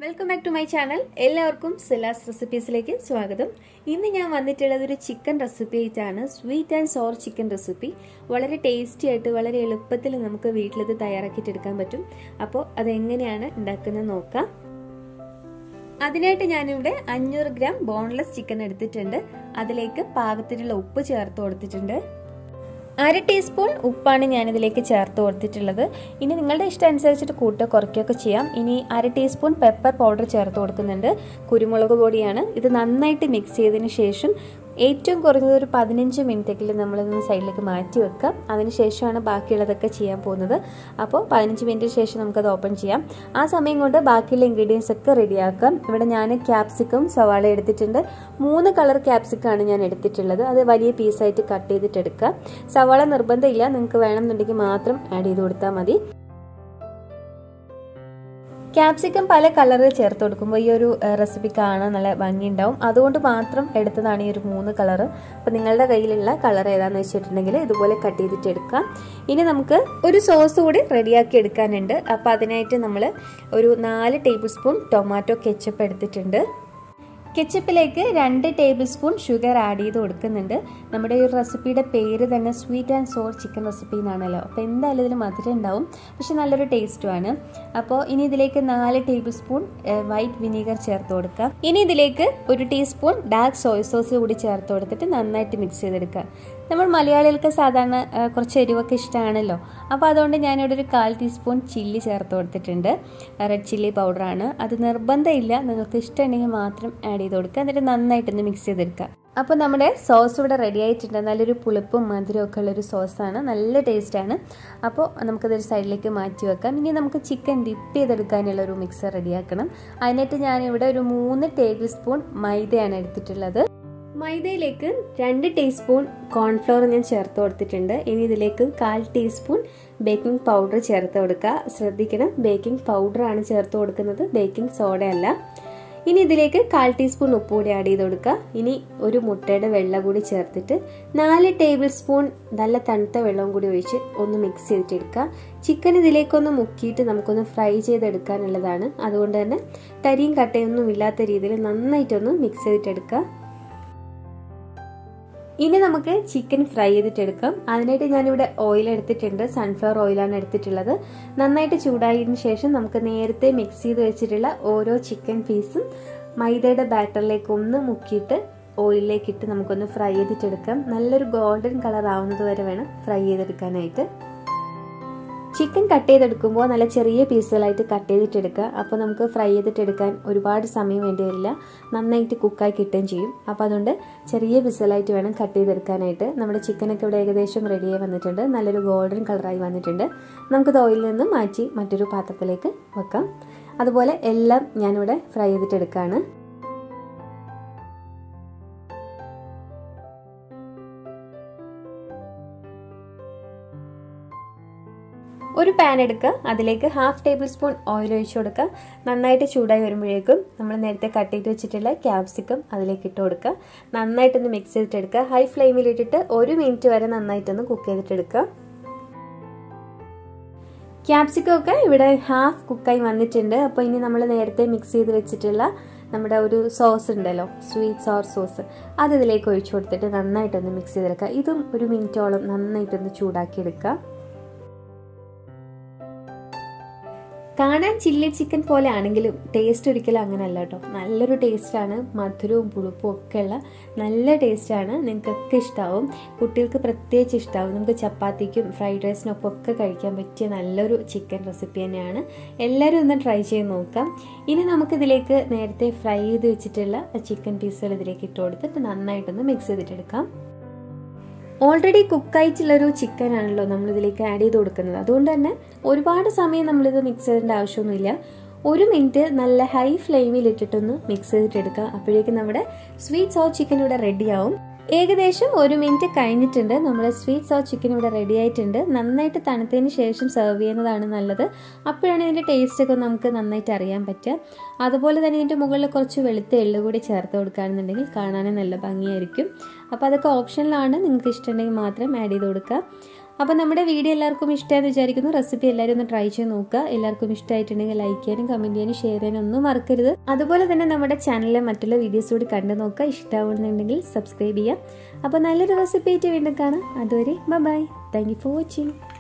welcome back to my channel എല്ലാവർക്കും Silas റെസിപ്പീസിലേക്ക് സ്വാഗതം ഇന്ന് ഞാൻ വന്നിട്ടുള്ളത് ഒരു ചിക്കൻ റെസിപ്പി ആയിട്ടാണ് sweet and sour chicken recipe വളരെ ടേസ്റ്റി ആയിട്ട് വളരെ എളുപ്പത്തിൽ നമുക്ക് വീട്ടിലിത് തയ്യാറാക്കിയിട്ടെടുക്കാൻ പറ്റും അപ്പോൾ അതെങ്ങനെയാണ് ഉണ്ടാക്കുന്നത് നോക്കാം അതിനായിട്ട് ഞാനിവിടെ അഞ്ഞൂറ് ഗ്രാം ബോൺലെസ് ചിക്കൻ എടുത്തിട്ടുണ്ട് അതിലേക്ക് പാകത്തിനുള്ള ഉപ്പ് ചേർത്ത് കൊടുത്തിട്ടുണ്ട് അര ടീസ്പൂൺ ഉപ്പാണ് ഞാനിതിലേക്ക് ചേർത്ത് കൊടുത്തിട്ടുള്ളത് ഇനി നിങ്ങളുടെ ഇഷ്ടം അനുസരിച്ചിട്ട് കൂട്ടോ കുറയ്ക്കുകയൊക്കെ ചെയ്യാം ഇനി അര ടീസ്പൂൺ പെപ്പർ പൗഡർ ചേർത്ത് കൊടുക്കുന്നുണ്ട് കുരുമുളക് പൊടിയാണ് ഇത് നന്നായിട്ട് മിക്സ് ചെയ്തതിന് ശേഷം ഏറ്റവും കുറഞ്ഞത് ഒരു പതിനഞ്ച് മിനിറ്റെങ്കിലും നമ്മളിതൊന്ന് സൈഡിലേക്ക് മാറ്റി വെക്കാം അതിനുശേഷമാണ് ബാക്കിയുള്ളതൊക്കെ ചെയ്യാൻ പോകുന്നത് അപ്പോൾ പതിനഞ്ച് മിനിറ്റിന് ശേഷം നമുക്കത് ഓപ്പൺ ചെയ്യാം ആ സമയം കൊണ്ട് ബാക്കിയുള്ള ഇൻഗ്രീഡിയൻസ് ഒക്കെ റെഡിയാക്കാം ഇവിടെ ഞാൻ ക്യാപ്സിക്കം സവാള എടുത്തിട്ടുണ്ട് മൂന്ന് കളർ ക്യാപ്സിക്കാണ് ഞാൻ എടുത്തിട്ടുള്ളത് അത് വലിയ പീസായിട്ട് കട്ട് ചെയ്തിട്ട് എടുക്കുക സവാള നിർബന്ധമില്ല നിങ്ങൾക്ക് വേണമെന്നുണ്ടെങ്കിൽ മാത്രം ആഡ് ചെയ്ത് കൊടുത്താൽ മതി ക്യാപ്സിക്കം പല കളറിൽ ചേർത്ത് കൊടുക്കുമ്പോൾ ഈ ഒരു റെസിപ്പി കാണാൻ നല്ല ഭംഗിയുണ്ടാവും അതുകൊണ്ട് മാത്രം എടുത്തതാണ് ഈ ഒരു മൂന്ന് കളറ് അപ്പോൾ നിങ്ങളുടെ കയ്യിലുള്ള കളർ ഏതാണെന്ന് വെച്ചിട്ടുണ്ടെങ്കിൽ ഇതുപോലെ കട്ട് ചെയ്തിട്ട് എടുക്കാം ഇനി നമുക്ക് ഒരു സോസ് കൂടി റെഡിയാക്കി എടുക്കാനുണ്ട് അപ്പോൾ അതിനായിട്ട് നമ്മൾ ഒരു നാല് ടേബിൾ സ്പൂൺ ടൊമാറ്റോ കെച്ചപ്പ് എടുത്തിട്ടുണ്ട് കെച്ചപ്പിലേക്ക് രണ്ട് ടേബിൾ സ്പൂൺ ഷുഗർ ആഡ് ചെയ്ത് കൊടുക്കുന്നുണ്ട് നമ്മുടെ ഈ റെസിപ്പിയുടെ പേര് തന്നെ sweet and sour chicken recipe എന്നാണല്ലോ അപ്പോൾ എന്തായാലും ഇതിൽ മധുരം ഉണ്ടാവും പക്ഷെ നല്ലൊരു ടേസ്റ്റുമാണ് അപ്പോൾ ഇനി ഇതിലേക്ക് നാല് ടേബിൾ സ്പൂൺ വൈറ്റ് വിനീഗർ ചേർത്ത് കൊടുക്കാം ഇനി ഇതിലേക്ക് ഒരു ടീസ്പൂൺ ഡാർക്ക് സോയ സോസ് കൂടി ചേർത്ത് കൊടുത്തിട്ട് നന്നായിട്ട് മിക്സ് ചെയ്തെടുക്കുക നമ്മൾ മലയാളികൾക്ക് സാധാരണ കുറച്ച് എരിവൊക്കെ ഇഷ്ടമാണല്ലോ അപ്പോൾ അതുകൊണ്ട് ഞാനിവിടെ ഒരു കാൽ ടീസ്പൂൺ ചില്ലി ചേർത്ത് കൊടുത്തിട്ടുണ്ട് റെഡ് ചില്ലി പൗഡറാണ് അത് നിർബന്ധമില്ല നിങ്ങൾക്ക് ഇഷ്ടമുണ്ടെങ്കിൽ മാത്രം ആഡ് ചെയ്ത് കൊടുക്കുക എന്നിട്ട് നന്നായിട്ടൊന്ന് മിക്സ് ചെയ്തെടുക്കുക അപ്പോൾ നമ്മുടെ സോസ് ഇവിടെ റെഡി ആയിട്ടുണ്ട് നല്ലൊരു പുളിപ്പും മധുരവും ഒക്കെ ഉള്ളൊരു സോസാണ് നല്ല ടേസ്റ്റാണ് അപ്പോൾ നമുക്കതൊരു സൈഡിലേക്ക് മാറ്റി വെക്കാം ഇനി നമുക്ക് ചിക്കൻ ഡിപ്പ് ചെയ്തെടുക്കാനുള്ള ഒരു മിക്സർ റെഡിയാക്കണം അതിനായിട്ട് ഞാനിവിടെ ഒരു മൂന്ന് ടേബിൾ സ്പൂൺ മൈദയാണ് എടുത്തിട്ടുള്ളത് മൈദയിലേക്ക് രണ്ട് ടീസ്പൂൺ കോൺഫ്ലവർ ഞാൻ ചേർത്ത് കൊടുത്തിട്ടുണ്ട് ഇനി ഇതിലേക്ക് കാൽ ടീസ്പൂൺ ബേക്കിംഗ് പൗഡർ ചേർത്ത് കൊടുക്കുക ശ്രദ്ധിക്കണം ബേക്കിംഗ് പൗഡറാണ് ചേർത്ത് കൊടുക്കുന്നത് ബേക്കിംഗ് സോഡ അല്ല ഇനി ഇതിലേക്ക് കാൽ ടീസ്പൂൺ ഉപ്പ് കൂടി ആഡ് ചെയ്ത് കൊടുക്കുക ഇനി ഒരു മുട്ടയുടെ വെള്ളം കൂടി ചേർത്തിട്ട് നാല് ടേബിൾ സ്പൂൺ നല്ല തണുത്ത വെള്ളവും കൂടി ഒഴിച്ച് ഒന്ന് മിക്സ് ചെയ്തിട്ടെടുക്കുക ചിക്കൻ ഇതിലേക്കൊന്ന് മുക്കിയിട്ട് നമുക്കൊന്ന് ഫ്രൈ ചെയ്തെടുക്കാനുള്ളതാണ് അതുകൊണ്ട് തന്നെ തരിയും കട്ടയൊന്നും ഇല്ലാത്ത രീതിയിൽ നന്നായിട്ടൊന്ന് മിക്സ് ചെയ്തിട്ടെടുക്കുക ഇനി നമുക്ക് ചിക്കൻ ഫ്രൈ ചെയ്തിട്ടെടുക്കാം അതിനായിട്ട് ഞാനിവിടെ ഓയിൽ എടുത്തിട്ടുണ്ട് സൺഫ്ലവർ ഓയിലാണ് എടുത്തിട്ടുള്ളത് നന്നായിട്ട് ചൂടായതിനു ശേഷം നമുക്ക് നേരത്തെ മിക്സ് ചെയ്ത് വെച്ചിട്ടുള്ള ഓരോ ചിക്കൻ പീസും മൈദയുടെ ബാറ്ററിലേക്ക് ഒന്ന് മുക്കിയിട്ട് ഓയിലിലേക്ക് ഇട്ട് നമുക്കൊന്ന് ഫ്രൈ ചെയ്തിട്ടെടുക്കാം നല്ലൊരു ഗോൾഡൻ കളർ ആവുന്നത് വരെ വേണം ഫ്രൈ ചെയ്തെടുക്കാനായിട്ട് ചിക്കൻ കട്ട് ചെയ്തെടുക്കുമ്പോൾ നല്ല ചെറിയ പീസുകളായിട്ട് കട്ട് ചെയ്തിട്ടെടുക്കുക അപ്പോൾ നമുക്ക് ഫ്രൈ ചെയ്തിട്ടെടുക്കാൻ ഒരുപാട് സമയം വേണ്ടി വരില്ല നന്നായിട്ട് കുക്കായി കിട്ടുകയും ചെയ്യും അപ്പോൾ അതുകൊണ്ട് ചെറിയ പീസുകളായിട്ട് വേണം കട്ട് ചെയ്തെടുക്കാനായിട്ട് നമ്മുടെ ചിക്കനൊക്കെ ഇവിടെ ഏകദേശം റെഡിയായി വന്നിട്ടുണ്ട് നല്ലൊരു ഗോൾഡൻ കളറായി വന്നിട്ടുണ്ട് നമുക്കിത് ഓയിലിൽ നിന്ന് മാറ്റി മറ്റൊരു പാത്രത്തിലേക്ക് വെക്കാം അതുപോലെ എല്ലാം ഞാനിവിടെ ഫ്രൈ ചെയ്തിട്ടെടുക്കുകയാണ് ഒരു പാൻ എടുക്കുക അതിലേക്ക് ഹാഫ് ടേബിൾ സ്പൂൺ ഓയിൽ ഒഴിച്ചു കൊടുക്കുക നന്നായിട്ട് ചൂടായി വരുമ്പോഴേക്കും നമ്മൾ നേരത്തെ കട്ട് ചെയ്ത് വെച്ചിട്ടുള്ള ക്യാപ്സിക്കം അതിലേക്ക് ഇട്ട് കൊടുക്കുക നന്നായിട്ടൊന്ന് മിക്സ് ചെയ്തിട്ടെടുക്കുക ഹൈ ഫ്ലെയിമിൽ ഇട്ടിട്ട് ഒരു മിനിറ്റ് വരെ നന്നായിട്ടൊന്ന് കുക്ക് ചെയ്തിട്ടെടുക്കുക ക്യാപ്സിക്കം ഒക്കെ ഇവിടെ ഹാഫ് കുക്കായി വന്നിട്ടുണ്ട് അപ്പോൾ ഇനി നമ്മൾ നേരത്തെ മിക്സ് ചെയ്ത് വെച്ചിട്ടുള്ള നമ്മുടെ ഒരു സോസ് ഉണ്ടല്ലോ സ്വീറ്റ് സോർ സോസ് അത് ഇതിലേക്ക് ഒഴിച്ചു കൊടുത്തിട്ട് നന്നായിട്ടൊന്ന് മിക്സ് ചെയ്തെടുക്കുക ഇതും ഒരു മിനിറ്റോളം നന്നായിട്ടൊന്ന് ചൂടാക്കി എടുക്കുക കാണാൻ ചില്ലി ചിക്കൻ പോലെ ആണെങ്കിലും ടേസ്റ്റ് ഒരിക്കലും അങ്ങനെയല്ല കേട്ടോ നല്ലൊരു ടേസ്റ്റാണ് മധുരവും പുളിപ്പും ഒക്കെ ഉള്ള നല്ല ടേസ്റ്റാണ് നിങ്ങൾക്കൊക്കെ ഇഷ്ടമാവും കുട്ടികൾക്ക് പ്രത്യേകിച്ച് ഇഷ്ടമാവും നമുക്ക് ചപ്പാത്തിക്കും ഫ്രൈഡ് റൈസിനൊപ്പം ഒക്കെ കഴിക്കാൻ പറ്റിയ നല്ലൊരു ചിക്കൻ റെസിപ്പി തന്നെയാണ് എല്ലാവരും ഒന്ന് ട്രൈ ചെയ്ത് നോക്കാം ഇനി നമുക്കിതിലേക്ക് നേരത്തെ ഫ്രൈ ചെയ്ത് വെച്ചിട്ടുള്ള ചിക്കൻ പീസുകൾ ഇതിലേക്ക് ഇട്ട് കൊടുത്തിട്ട് നന്നായിട്ടൊന്ന് മിക്സ് ചെയ്തിട്ടെടുക്കാം ഓൾറെഡി കുക്കായിട്ടുള്ളൊരു ചിക്കൻ ആണല്ലോ നമ്മൾ ഇതിലേക്ക് ആഡ് ചെയ്ത് കൊടുക്കുന്നത് അതുകൊണ്ട് തന്നെ ഒരുപാട് സമയം നമ്മളിത് മിക്സ് ചെയ്യേണ്ട ആവശ്യമൊന്നുമില്ല ഒരു മിനിറ്റ് നല്ല ഹൈ ഫ്ലെയിമിൽ ഇട്ടിട്ടൊന്ന് മിക്സ് ചെയ്തിട്ടെടുക്കുക അപ്പോഴേക്കും നമ്മുടെ സ്വീറ്റ് സോ ചിക്കൻ ഇവിടെ റെഡിയാവും ഏകദേശം ഒരു മിനിറ്റ് കഴിഞ്ഞിട്ടുണ്ട് നമ്മുടെ സ്വീറ്റ് സോ ചിക്കൻ ഇവിടെ റെഡി ആയിട്ടുണ്ട് നന്നായിട്ട് തണുത്തതിന് ശേഷം സെർവ് ചെയ്യുന്നതാണ് നല്ലത് അപ്പോഴാണ് ഇതിൻ്റെ ടേസ്റ്റ് ഒക്കെ നമുക്ക് നന്നായിട്ട് അറിയാൻ പറ്റുക അതുപോലെ തന്നെ ഇതിൻ്റെ മുകളിൽ കുറച്ച് വെളുത്ത എള്ളു കൂടി ചേർത്ത് കൊടുക്കുകയാണെന്നുണ്ടെങ്കിൽ കാണാനും നല്ല ഭംഗിയായിരിക്കും അപ്പോൾ അതൊക്കെ ഓപ്ഷനിലാണ് നിങ്ങൾക്ക് ഇഷ്ടമുണ്ടെങ്കിൽ മാത്രം ആഡ് ചെയ്ത് കൊടുക്കുക അപ്പോൾ നമ്മുടെ വീഡിയോ എല്ലാവർക്കും ഇഷ്ടമായെന്ന് വിചാരിക്കുന്നു റെസിപ്പി എല്ലാവരും ഒന്ന് ട്രൈ ചെയ്ത് നോക്കുക എല്ലാവർക്കും ഇഷ്ടമായിട്ടുണ്ടെങ്കിൽ ലൈക്ക് ചെയ്യാനും കമൻറ്റ് ചെയ്യാനും ഷെയർ ചെയ്യാനും ഒന്നും മറക്കരുത് അതുപോലെ തന്നെ നമ്മുടെ ചാനലിലെ മറ്റുള്ള വീഡിയോസ് കൂടി കണ്ടു നോക്കുക ഇഷ്ടമാവുന്നുണ്ടെങ്കിൽ സബ്സ്ക്രൈബ് ചെയ്യാം അപ്പോൾ നല്ലൊരു റെസിപ്പി ആയിട്ട് വീണ്ടും കാണാം അതുവരെ bye thank you for watching